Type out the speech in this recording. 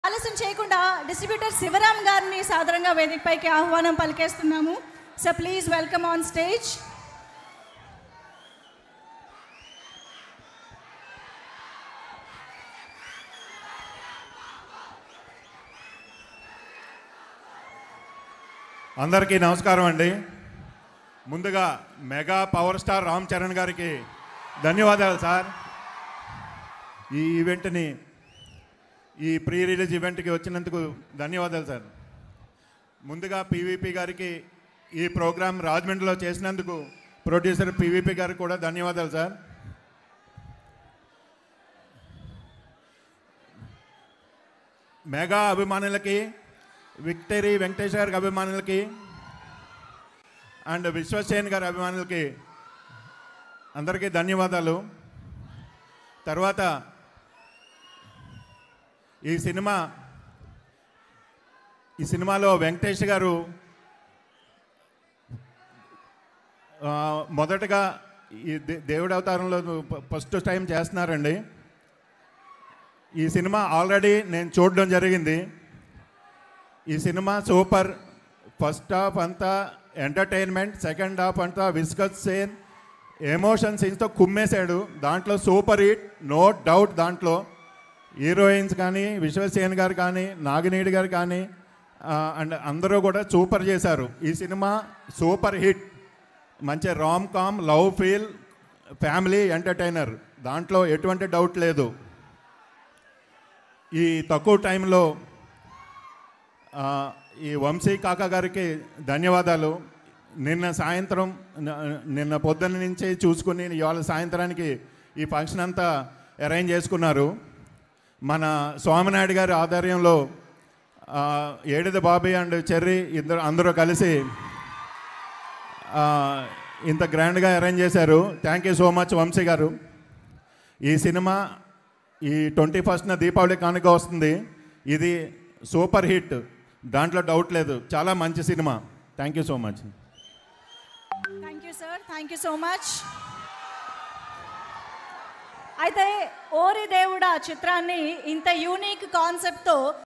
ఆలస్యం చేయకుండా డిస్ట్రిబ్యూటర్ శివరాం గారిని సాదరంగా వేదికపైకి ఆహ్వానం పలికేస్తున్నాము so please welcome on stage అందరికీ నమస్కారం అండి ముందుగా mega power star Ram Charan గారికి ధన్యవాదాలు సార్ ఈ ఈవెంట్ని ఈ ప్రీ రిలీజ్ ఈవెంట్కి వచ్చినందుకు ధన్యవాదాలు సార్ ముందుగా పీవీపీ గారికి ఈ ప్రోగ్రాం రాజమండ్రిలో చేసినందుకు ప్రొడ్యూసర్ పీవీపీ గారికి కూడా ధన్యవాదాలు సార్ మెగా అభిమానులకి విక్టరీ వెంకటేష్ గారికి అభిమానులకి అండ్ విశ్వసేన్ గారి అభిమానులకి అందరికీ ధన్యవాదాలు తర్వాత ఈ సినిమా ఈ సినిమాలో వెంకటేష్ గారు ఆ, మొదటగా ఈ దే- దేవుడి అవతారంలో ఫస్ట్ టైం చేస్తున్నారండి ఈ సినిమా ఆల్రెడీ నేను చూడడం జరిగింది ఈ సినిమా సూపర్ ఫస్ట్ హాఫ్ అంతా ఎంటర్టైన్మెంట్ సెకండ్ హాఫ్ అంతా విస్కస్ సేన్ ఎమోషన్ సీన్స్తో కుమ్మేశాడు దాంట్లో సూపర్ హిట్ నో డౌట్ దాంట్లో హీరోయిన్స్ కానీ విశ్వసేన్ గారు కానీ నాగినీడి గారు కానీ అండ్ అందరూ కూడా సూపర్ చేశారు ఈ సినిమా సూపర్ హిట్ మంచి rom com love feel family entertainer దాంట్లో ఎటువంటి డౌట్ లేదు ఈ తక్కువ టైంలో ఆ, ఈ వంశీ కాకా గారికి ధన్యవాదాలు నిన్న సాయంత్రం న- నిన్న పొద్దున్న నుంచి చూసుకుని ఇవాళ సాయంత్రానికి ఈ ఫంక్షన్ అంతా అరేంజ్ చేసుకున్నారు మన స్వామినాయుడు గారి ఆధ్వర్యంలో ఆ, ఏడిద బాబీ అండ్ చెర్రీ ఇద్దరు అందరూ కలిసి ఆ, ఇంత గ్రాండ్గా అరేంజ్ చేశారు thank you so much Vamsi గారు ఈ సినిమా ఈ ట్వంటీ ఫస్ట్న దీపావళి కానుక వస్తుంది ఇది సూపర్ హిట్ దాంట్లో డౌట్ లేదు చాలా మంచి సినిమా thank you so much thank you sir thank you so much అయితే ఓరి దేవుడా చిత్రాన్ని ఇంత యూనిక్ కాన్సెప్ట్తో